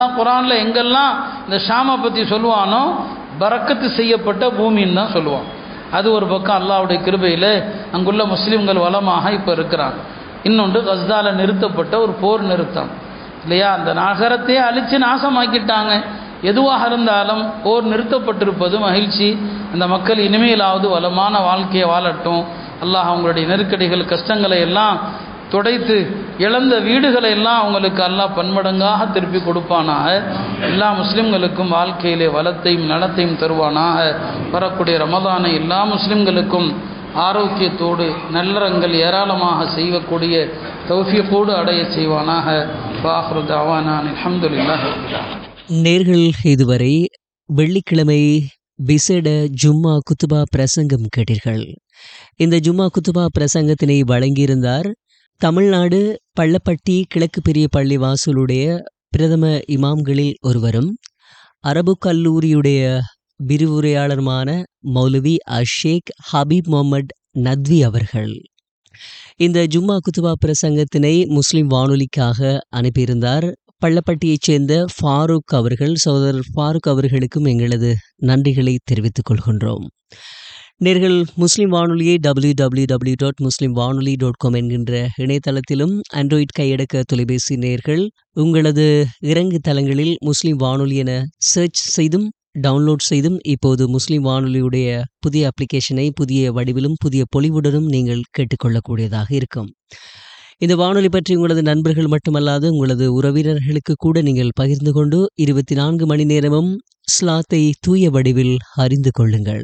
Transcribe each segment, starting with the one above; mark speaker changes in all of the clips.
Speaker 1: குரானில் எங்கெல்லாம் இந்த ஷாமை பற்றி சொல்லுவானோ பறக்கத்து செய்யப்பட்ட பூமின்னு தான் சொல்லுவான் அது ஒரு பக்கம் அல்லாவுடைய கிருபையில் அங்குள்ள முஸ்லீம்கள் வளமாக இப்போ இருக்கிறாங்க இன்னொன்று கஸ்தால நிறுத்தப்பட்ட ஒரு போர் நிறுத்தம் இல்லையா அந்த நகரத்தையே அழித்து நாசமாக்கிட்டாங்க எதுவாக இருந்தாலும் போர் நிறுத்தப்பட்டிருப்பது மகிழ்ச்சி அந்த மக்கள் இனிமேலாவது வளமான வாழ்க்கையை வாழட்டும் அல்லாஹ் அவங்களுடைய நெருக்கடிகள் கஷ்டங்களை எல்லாம் துடைத்து இழந்த வீடுகளை எல்லாம் அவங்களுக்கு அல்லாஹ் பன்மடங்காக திருப்பி கொடுப்பானாக எல்லா முஸ்லிம்களுக்கும் வாழ்க்கையிலே வளத்தையும் நலத்தையும் தருவானாக வரக்கூடிய ரமதானை எல்லா முஸ்லிம்களுக்கும் ஆரோக்கியத்தோடு நல்லறங்கள் ஏராளமாக செய்யக்கூடிய தௌஃபியக்கோடு அடைய செய்வானாக பாஹ்ரு தாவானான் அல்ஹம்துலில்லாஹ்
Speaker 2: நேர்கள் இதுவரை வெள்ளிக்கிழமை விசேட ஜும்மா குத்துபா பிரசங்கம் கேட்டீர்கள் இந்த ஜும்மா குத்துபா பிரசங்கத்தினை வழங்கியிருந்தார் தமிழ்நாடு பள்ளப்பட்டி கிழக்கு பெரிய பள்ளி வாசலுடைய பிரதம இமாம்களில் ஒருவரும் அரபு கல்லூரியுடைய விரிவுரையாளருமான மௌலவி அஷேக் ஹபீப் முகமது நத்வி அவர்கள் இந்த ஜும்மா குத்துபா பிரசங்கத்தினை முஸ்லிம் வானொலிக்காக அனுப்பியிருந்தார் பள்ளப்பட்டியைச் சேர்ந்த ஃபாரூக் அவர்கள் சகோதரர் ஃபாரூக் அவர்களுக்கும் எங்களது நன்றிகளை தெரிவித்துக் கொள்கின்றோம் நேர்கள் முஸ்லிம் வானொலியை டபிள்யூ டபிள்யூ டபிள்யூ டாட் முஸ்லிம் வானொலி டாட் காம் என்கின்ற இணையதளத்திலும் ஆண்ட்ராய்ட் கையடக்க தொலைபேசி நேர்கள் உங்களது இறங்கு தளங்களில் முஸ்லிம் வானொலி என சர்ச் செய்தும் டவுன்லோட் செய்தும் இப்போது முஸ்லிம் வானொலியுடைய புதிய அப்ளிகேஷனை புதிய வடிவிலும் புதிய பொலிவுடனும் நீங்கள் கேட்டுக்கொள்ளக்கூடியதாக இருக்கும் இந்த வானொலி பற்றி உங்களது நண்பர்கள் மட்டுமல்லாது உங்களது உறவினர்களுக்கு கூட நீங்கள் பகிர்ந்து கொண்டு இருபத்தி நான்கு மணி நேரமும் ஸ்லாத்தை தூய வடிவில் அறிந்து கொள்ளுங்கள்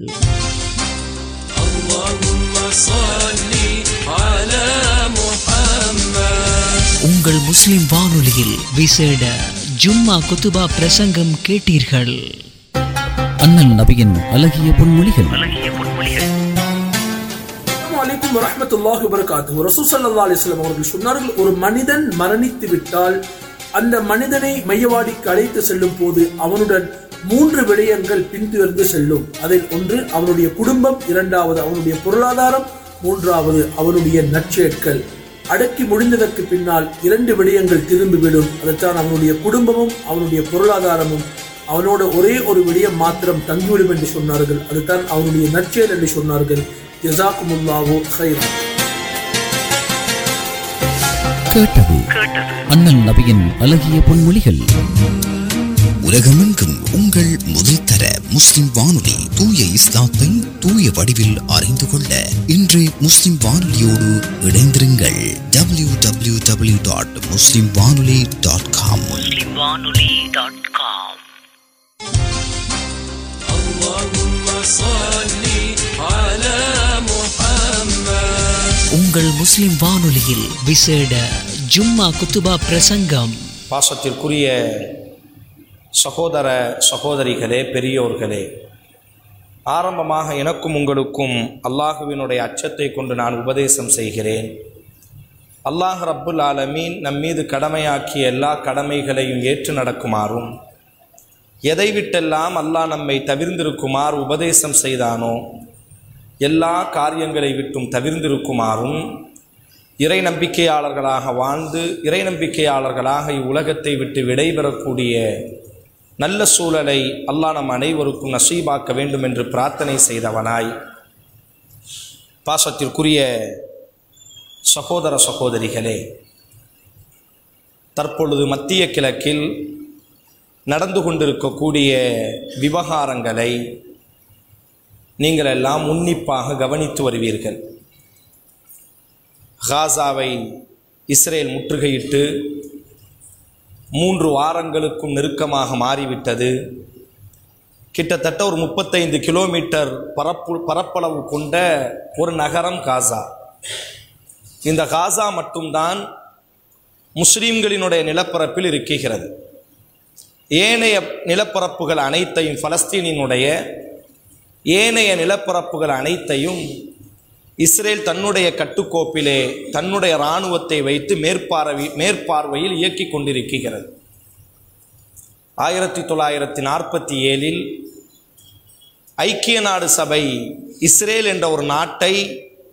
Speaker 2: உங்கள் முஸ்லிம் வானொலியில் விசேட ஜும்மா குத்துபா பிரசங்கம் கேட்டீர்கள்
Speaker 3: அண்ணல் நபியின் அழகிய பொன்மொழிகள்
Speaker 4: அலைக்கும் வரஹ்மத்துல்லாஹி வபரகாத்துஹு ரசூல் ஸல்லல்லாஹு அலைஹி வஸல்லம் அவர்கள் சொன்னார்கள் ஒரு மனிதன் மரணித்து விட்டால் அந்த மனிதனை மையவாடிக்கு அழைத்து செல்லும் போது அவனுடன் மூன்று விடயங்கள் பின்தொடர்ந்து செல்லும் அதில் ஒன்று அவனுடைய குடும்பம் இரண்டாவது அவனுடைய பொருளாதாரம் மூன்றாவது அவனுடைய நற்செயற்கள் அடக்கி முடிந்ததற்கு பின்னால் இரண்டு விடயங்கள் திரும்பிவிடும் அதைத்தான் அவனுடைய குடும்பமும் அவனுடைய பொருளாதாரமும் அவனோட ஒரே ஒரு விடயம் மாத்திரம் தங்கிவிடும் என்று சொன்னார்கள் அதுதான் அவனுடைய நற்செயல் என்று சொன்னார்கள் ஜசாக்குமுல்லாவோ ஹைர்
Speaker 3: கேட்டது அண்ணல் நபியின் அழகிய பொன்மொழிகள்
Speaker 5: உலகமெங்கும் உங்கள் முதல் தர முஸ்லிம் வானொலி தூய இஸ்லாத்தை தூய வடிவில் அறிந்து கொள்ள இன்று முஸ்லிம் வானொலியோடு இணைந்திருங்கள் டபிள்யூ டபிள்யூ டபிள்யூ டாட் முஸ்லிம் வானொலி டாட் காம்
Speaker 2: உங்கள் முஸ்லிம் வானொலியில் விசேட ஜும்மா குத்துபா பிரசங்கம்
Speaker 6: பாசத்திற்குரிய சகோதர சகோதரிகளே பெரியோர்களே ஆரம்பமாக எனக்கும் உங்களுக்கும் அல்லாஹுவினுடைய அச்சத்தை கொண்டு நான் உபதேசம் செய்கிறேன் அல்லாஹ் ரப்புல் ஆலமீன் நம் மீது கடமையாக்கிய எல்லா கடமைகளையும் ஏற்று நடக்குமாறும் எதை விட்டெல்லாம் அல்லாஹ் நம்மை தவிர்ந்திருக்குமாறு உபதேசம் செய்தானோ எல்லா காரியங்களை விட்டும் தவிர்ந்திருக்குமாறும் இறை நம்பிக்கையாளர்களாக வாழ்ந்து இறை நம்பிக்கையாளர்களாக இவ்வுலகத்தை விட்டு விடைபெறக்கூடிய நல்ல சூழலை அல்லாஹ் நம் அனைவருக்கும் நசீபாக்க வேண்டும் என்று பிரார்த்தனை செய்தவனாய் பாசத்திற்குரிய சகோதர சகோதரிகளே தற்பொழுது மத்திய கிழக்கில் நடந்து கொண்டிருக்கக்கூடிய விவகாரங்களை நீங்கள் எல்லாம் உன்னிப்பாக கவனித்து வருவீர்கள் காசாவை இஸ்ரேல் முற்றுகையிட்டு மூன்று வாரங்களுக்கும் நெருக்கமாக மாறிவிட்டது கிட்டத்தட்ட ஒரு முப்பத்தைந்து கிலோமீட்டர் பரப்பு பரப்பளவு கொண்ட ஒரு நகரம் காசா இந்த காசா மட்டும்தான் முஸ்லீம்களினுடைய நிலப்பரப்பில் இருக்கிறது ஏனைய நிலப்பரப்புகள் அனைத்தையும் பலஸ்தீனினுடைய ஏனைய நிலப்பரப்புகள் அனைத்தையும் இஸ்ரேல் தன்னுடைய கட்டுக்கோப்பிலே தன்னுடைய இராணுவத்தை வைத்து மேற்பார்வை மேற்பார்வையில் இயக்கி கொண்டிருக்கிறது ஆயிரத்தி தொள்ளாயிரத்தி நாற்பத்தி ஏழில் ஐக்கிய நாடு சபை இஸ்ரேல் என்ற ஒரு நாட்டை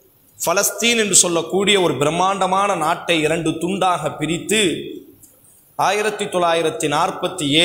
Speaker 6: பலஸ்தீன் என்று சொல்லக்கூடிய ஒரு பிரம்மாண்டமான நாட்டை இரண்டு துண்டாக பிரித்து ஆயிரத்தி தொள்ளாயிரத்தி நாற்பத்தி